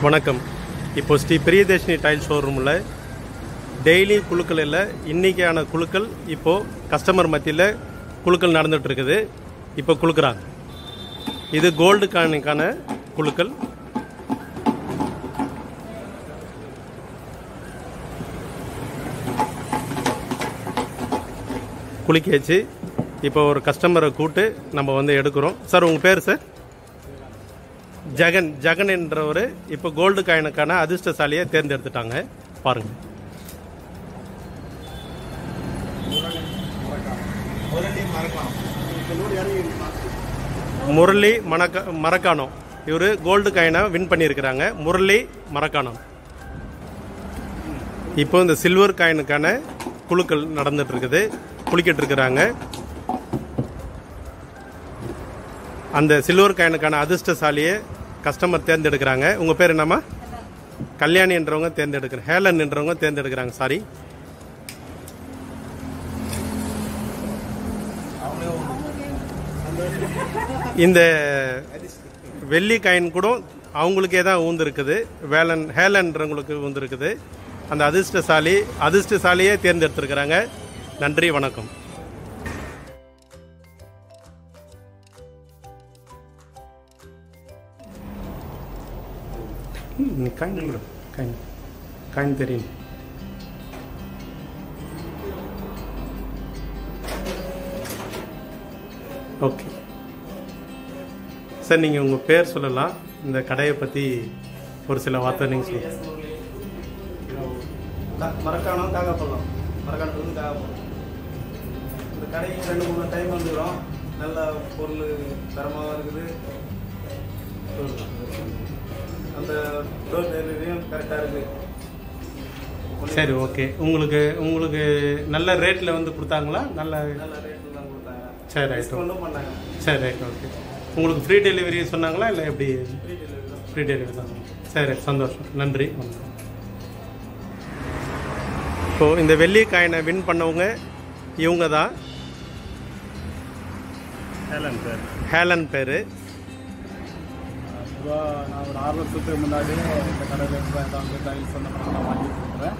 வணக்கம் இப்போ ஸ்ரீ பிரியதர்ஷினி டைல் ஷோரூமில் டெய்லி குழுக்கள் இல்லை இன்றைக்கான குழுக்கள் இப்போது கஸ்டமர் மத்தியில் குழுக்கள் நடந்துட்டு இருக்குது இப்போ குழுக்கிறாங்க இது கோல்டு காயினுக்கான குழுக்கள் குளிக்காச்சு இப்போ ஒரு கஸ்டமரை கூட்டு நம்ம வந்து எடுக்கிறோம் சார் உங்கள் பேர் சார் ஜெகன் ஜெகன் என்றவர் இப்போ கோல்டு காயினுக்கான அதிர்ஷ்டசாலியை தேர்ந்தெடுத்துட்டாங்க பாருங்க முரளி மணக்க மரக்கானம் இவர் கோல்டு காயினை வின் பண்ணியிருக்கிறாங்க முரளி மரக்கானம் இப்போ இந்த சில்வர் காயினுக்கான குழுக்கள் நடந்துட்டு இருக்குது குளிக்கிட்டு இருக்கிறாங்க அந்த சில்வர் காயினுக்கான அதிர்ஷ்டசாலியை கஸ்டமர் தேர்ந்தெடுக்கிறாங்க உங்கள் பேர் என்னம்மா கல்யாணி என்றவங்க தேர்ந்தெடுக்கிறாங்க ஹேலன் என்றவங்க தேர்ந்தெடுக்கிறாங்க சாரி இந்த வெள்ளி காயின் கூட அவங்களுக்கே தான் ஊந்திருக்குது வேலன் ஹேலன்றவங்களுக்கு ஊந்திருக்குது அந்த அதிர்ஷ்டசாலி அதிர்ஷ்டசாலியே தேர்ந்தெடுத்திருக்கிறாங்க நன்றி வணக்கம் ம், காயின் கொடு. காயின் காயின் தெரியும் ஓகே சார் நீங்கள் உங்கள் பேர் சொல்லலாம் இந்த கடையை பற்றி ஒரு சில வார்த்தை நீங்கள் சொல்லுங்கள் மரக்காணம் காகாப்பள்ளம் மரக்காணத்துலேருந்து காகாப்பள்ளம் இந்த கடைக்கு ரெண்டு மூணு டைம் வந்துக்கிறோம் நல்ல பொருள் தரமாக இருக்குது அந்த டோர் டெலிவரியும் கரெக்டாக இருக்குது சரி ஓகே உங்களுக்கு உங்களுக்கு நல்ல ரேட்டில் வந்து கொடுத்தாங்களா நல்ல நல்ல ரேட்டில் தான் கொடுத்தாங்க சரி ரைட் டிஸ்கவுண்ட்டும் பண்ணாங்க சரி ரைட் ஓகே உங்களுக்கு ஃப்ரீ டெலிவரி சொன்னாங்களா இல்லை எப்படி ஃப்ரீ டெலிவரி தான் ஃப்ரீ டெலிவரி தான் சரி சந்தோஷம் நன்றி வணக்கம். இப்போ இந்த வெள்ளி காயினை வின் பண்ணவங்க இவங்க தான் ஹேலன் சார் ஹேலன் பேர் பொதுவாக நான் ஒரு ஆறு வருஷத்துக்கு முன்னாடி இந்த கடையில் இருந்து தான் வந்து டைல்ஸ் அந்த மாதிரி நான் வாங்கிட்டு இருக்கிறேன்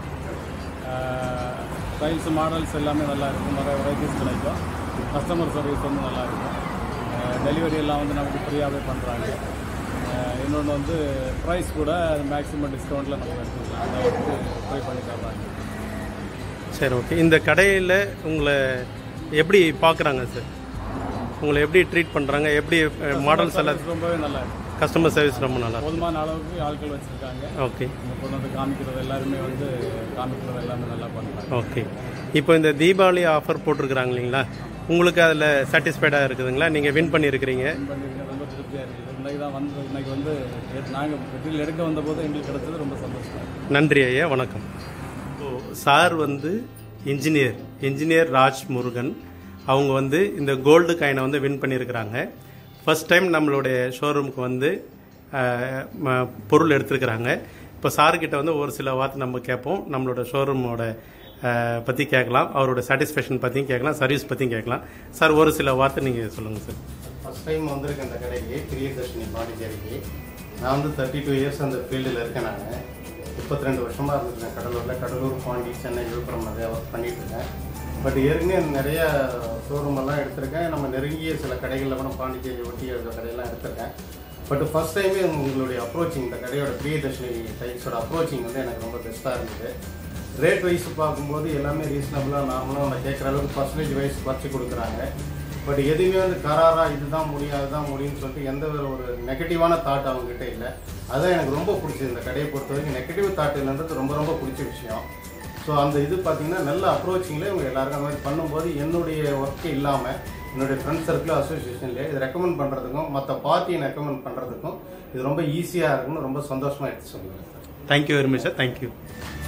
டைல்ஸ் மாடல்ஸ் எல்லாமே நல்லா இருக்கும் நிறைய வெரைட்டிஸ் கிடைக்கும் கஸ்டமர் சர்வீஸ் வந்து நல்லா இருக்கும் டெலிவரி எல்லாம் வந்து நமக்கு ஃப்ரீயாகவே பண்ணுறாங்க இன்னொன்று வந்து ப்ரைஸ் கூட மேக்ஸிமம் டிஸ்கவுண்ட்டில் நம்ம எடுத்துக்கலாம் அதை வந்து ட்ரை பண்ணி தர்றாங்க சரி ஓகே இந்த கடையில் உங்களை எப்படி பார்க்குறாங்க சார் உங்களை எப்படி ட்ரீட் பண்ணுறாங்க எப்படி மாடல்ஸ் எல்லாம் Service ரொம்பவே நல்லா இருக்கும் கஸ்டமர் சர்வீஸ் ரொம்ப நல்லா போதுமான அளவுக்கு ஆட்கள் வச்சுருக்காங்க ஓகே இங்கே கொண்டு வந்து காமிக்கிறது எல்லாருமே வந்து காமிக்கிறது எல்லாமே நல்லா பண்ணுறாங்க ஓகே இப்போ இந்த தீபாவளி ஆஃபர் போட்டிருக்கிறாங்க இல்லைங்களா உங்களுக்கு அதில் சாட்டிஸ்ஃபைடாக இருக்குதுங்களா நீங்கள் வின் பண்ணியிருக்கிறீங்க பண்ணியிருக்கேன் ரொம்ப திருப்தியாக இருக்குது இன்னைக்கு தான் வந்து இன்னைக்கு வந்து நாங்கள் மெட்டீரியல் எடுக்க வந்தபோது எங்களுக்கு கிடைச்சது ரொம்ப சந்தோஷமாக இருக்குது நன்றி ஐயா வணக்கம் சார் வந்து இன்ஜினியர் இன்ஜினியர் ராஜ் முருகன் அவங்க வந்து இந்த கோல்டு காயினை வந்து வின் பண்ணியிருக்கிறாங்க ஃபர்ஸ்ட் டைம் நம்மளுடைய ஷோரூமுக்கு வந்து அஹ், ம- பொருள் எடுத்திருக்கிறாங்க இப்போ சார்கிட்ட வந்து ஒரு சில வார்த்தை நம்ம கேட்போம் நம்மளோட ஷோரூமோட பற்றி கேட்கலாம் அவரோட சாட்டிஸ்ஃபேக்ஷன் பற்றியும் கேட்கலாம் சர்வீஸ் பற்றியும் கேட்கலாம் சார் ஒரு சில வார்த்தை நீங்கள் சொல்லுங்கள் சார் ஃபர்ஸ்ட் டைம் வந்திருக்கேன் அந்த கடைக்கு பிரியதர்ஷினி பாண்டிச்சேரிக்கு நான் வந்து தேர்ட்டி டூ இயர்ஸ் அந்த ஃபீல்டில் இருக்கேன் நான் முப்பத்தி ரெண்டு வருஷமாக இருந்திருக்கேன் கடலூரில் கடலூர் பாண்டி சென்னை விழுப்புரம் நிறையா ஒர்க் பண்ணிட்டு இருக்கேன் பட் ஏற்கனவே நிறைய ஷோரூம் எல்லாம் எடுத்திருக்கேன் நம்ம நெருங்கிய சில கடைகளில் கூட பாண்டிச்சேரி ஒட்டி இருக்கிற கடையெல்லாம் எடுத்திருக்கேன் பட் ஃபர்ஸ்ட் டைமே உங்களுடைய அப்ரோச்சிங் இந்த கடையோட பிரியதர்ஷினி டைப்ஸோட அப்ரோச்சிங் வந்து எனக்கு ரொம்ப பெஸ்ட்டாக இருந்தது ரேட் வைஸ் பார்க்கும்போது எல்லாமே ரீசனபிளாக நார்மலாக நம்ம கேட்குற அளவுக்கு பர்சன்டேஜ் வைஸ் குறைச்சி கொடுக்குறாங்க பட் எதுவுமே வந்து கராரா இதுதான் முடியும் அதுதான் முடியும்னு சொல்லிட்டு எந்த ஒரு ஒரு நெகட்டிவான தாட் அவங்ககிட்ட இல்லை அதுதான் எனக்கு ரொம்ப பிடிச்சது இந்த கடையை பொறுத்த வரைக்கும் நெகட்டிவ் தாட் இல்லைன்றது ரொம்ப ரொம்ப பிடிச்ச விஷயம் ஸோ அந்த இது பார்த்தீங்கன்னா நல்ல அப்ரோச்சிங்கில் இவங்க எல்லாருக்கும் அந்த மாதிரி பண்ணும்போது என்னுடைய ஒர்க்கு இல்லாமல் என்னுடைய ஃப்ரெண்ட் சர்க்கிள் அசோசியேஷன்லேயே இது ரெக்கமெண்ட் பண்ணுறதுக்கும் மற்ற பார்ட்டியை ரெக்கமெண்ட் பண்ணுறதுக்கும் இது ரொம்ப ஈஸியாக இருக்குன்னு ரொம்ப சந்தோஷமாக எடுத்து சொல்லுவேன் thank you very much sir thank you